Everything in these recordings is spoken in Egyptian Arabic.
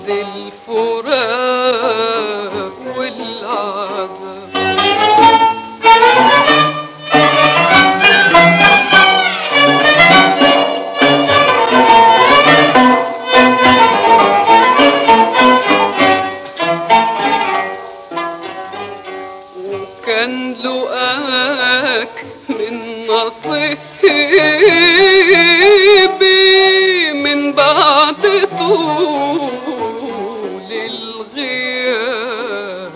الفراق والعذاب وكان لقاك من نصيبي من بعد طول الغياب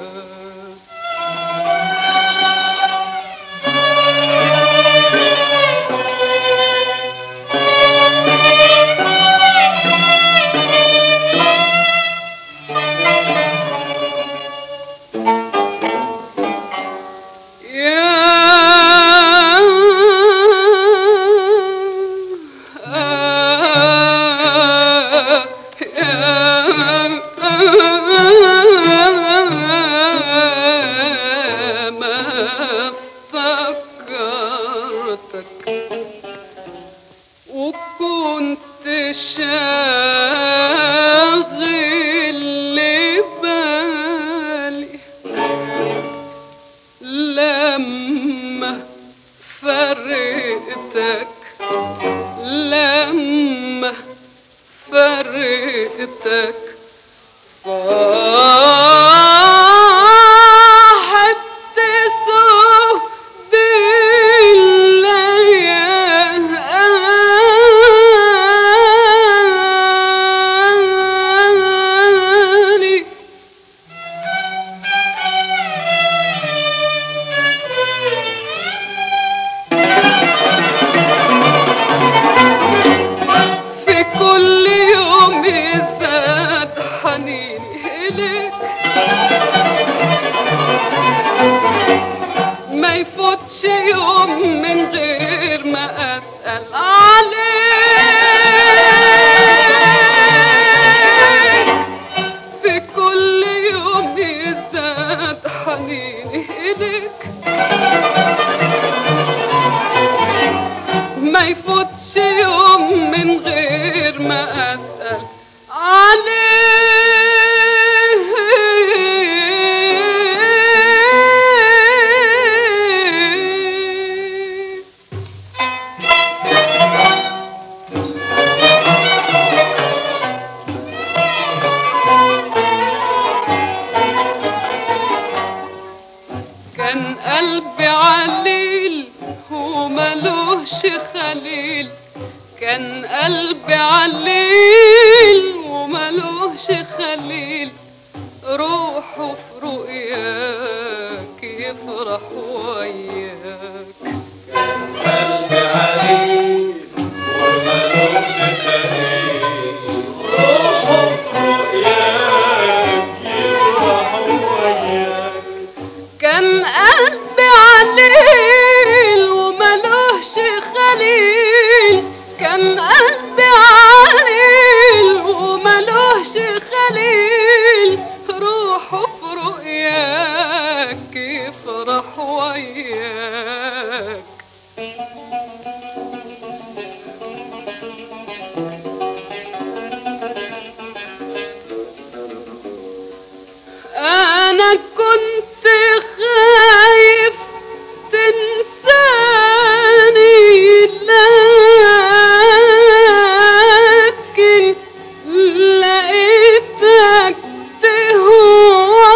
ما افتكرتك وكنت شاغل بالي لما فرقتك لما فرقتك صاحبت سود الليالي في كل يوم يزداد حنيني إليك ما يفوتش يوم من غير ما أسأل عليك في كل يوم يزداد حنيني إليك ما يفوتش يوم من غير ما أسأل عليه كان قلبي عليل وملوش خليل كان قلبي عليل وملوش خليل روحه في رؤياك يفرح وياك قلبي عليك وملوش خليل روحه في رؤياك يفرح وياك كان قلبي عليل وملوش خليل كان قلبي عليل وملوش خليل روحه في رؤياك يفرح وياك انا كنت خايف تنساني لكن لقيتك تهوى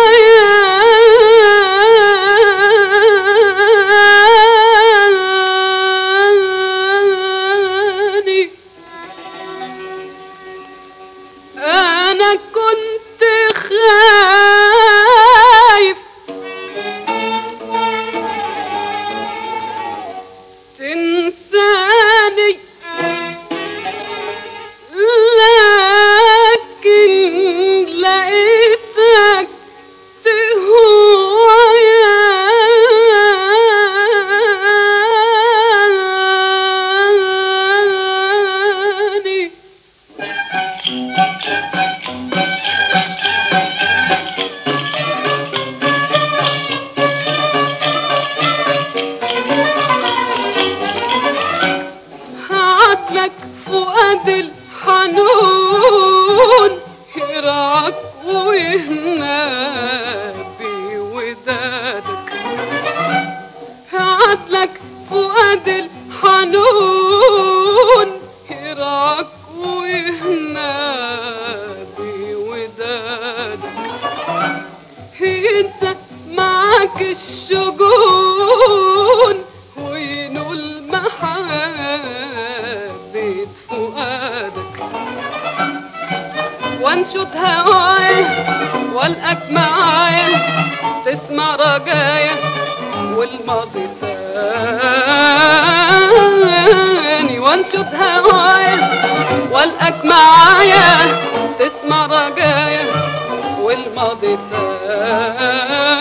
يراك ويهنى بودادك عدلك فؤاد الحنون يراك ويهنى بودادك ينسى معاك الشجون وينول محبة فؤادك وانشد هوايا والقاك معايا تسمع رجايا والماضي تاني وانشد هوايا والقاك معايا تسمع رجايا والماضي تاني